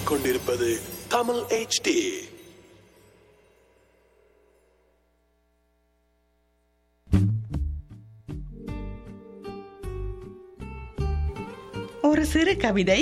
கேட்டுக்கொண்டிருப்பது தமிழ் HD ஒரு சிறு கவிதை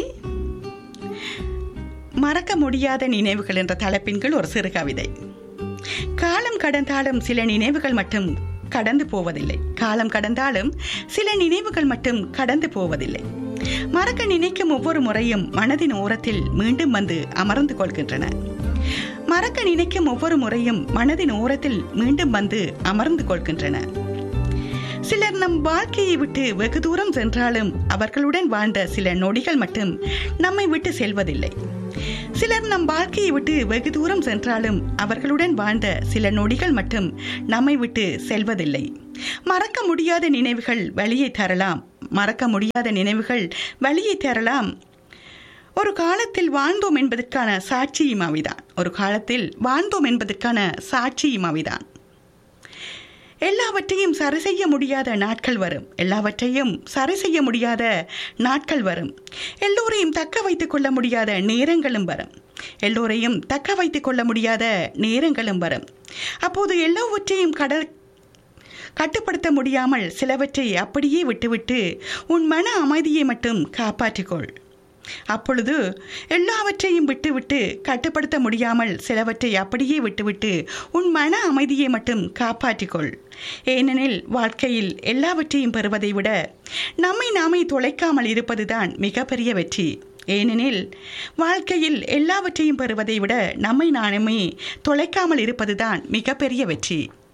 மறக்க முடியாத நினைவுகள் என்ற தலைப்பின் கீழ் ஒரு சிறு கவிதை காலம் கடந்தாலும் சில நினைவுகள் மட்டும் கடந்து போவதில்லை காலம் கடந்தாலும் சில நினைவுகள் மட்டும் கடந்து போவதில்லை மறக்க நினைக்கும் ஒவ்வொரு முறையும் மனதின் ஓரத்தில் மீண்டும் வந்து அமர்ந்து கொள்கின்றன மறக்க நினைக்கும் ஒவ்வொரு முறையும் மனதின் ஓரத்தில் மீண்டும் வந்து அமர்ந்து கொள்கின்றன சிலர் நம் வாழ்க்கையை விட்டு வெகு தூரம் சென்றாலும் அவர்களுடன் வாழ்ந்த சில நொடிகள் மட்டும் நம்மை விட்டு செல்வதில்லை சிலர் நம் வாழ்க்கையை விட்டு வெகு தூரம் சென்றாலும் அவர்களுடன் வாழ்ந்த சில நொடிகள் மட்டும் நம்மை விட்டு செல்வதில்லை மறக்க முடியாத நினைவுகள் வழியை தரலாம் மறக்க முடியாத நினைவுகள் வழியை தரலாம் ஒரு காலத்தில் வாழ்ந்தோம் என்பதற்கான சாட்சியும் அவைதான் ஒரு காலத்தில் வாழ்ந்தோம் என்பதற்கான சாட்சியும் அவைதான் எல்லாவற்றையும் சரி செய்ய முடியாத நாட்கள் வரும் எல்லாவற்றையும் சரி செய்ய முடியாத நாட்கள் வரும் எல்லோரையும் தக்க வைத்துக் கொள்ள முடியாத நேரங்களும் வரும் எல்லோரையும் தக்க வைத்துக் கொள்ள முடியாத நேரங்களும் வரும் அப்போது எல்லாவற்றையும் கட கட்டுப்படுத்த முடியாமல் சிலவற்றை அப்படியே விட்டுவிட்டு உன் மன அமைதியை மட்டும் காப்பாற்றிக்கொள் அப்பொழுது எல்லாவற்றையும் விட்டுவிட்டு கட்டுப்படுத்த முடியாமல் சிலவற்றை அப்படியே விட்டுவிட்டு உன் மன அமைதியை மட்டும் காப்பாற்றிக்கொள் ஏனெனில் வாழ்க்கையில் எல்லாவற்றையும் பெறுவதை விட நம்மை நாமே தொலைக்காமல் இருப்பதுதான் மிகப்பெரிய வெற்றி ஏனெனில் வாழ்க்கையில் எல்லாவற்றையும் பெறுவதை விட நம்மை நாமே தொலைக்காமல் இருப்பதுதான் மிகப்பெரிய வெற்றி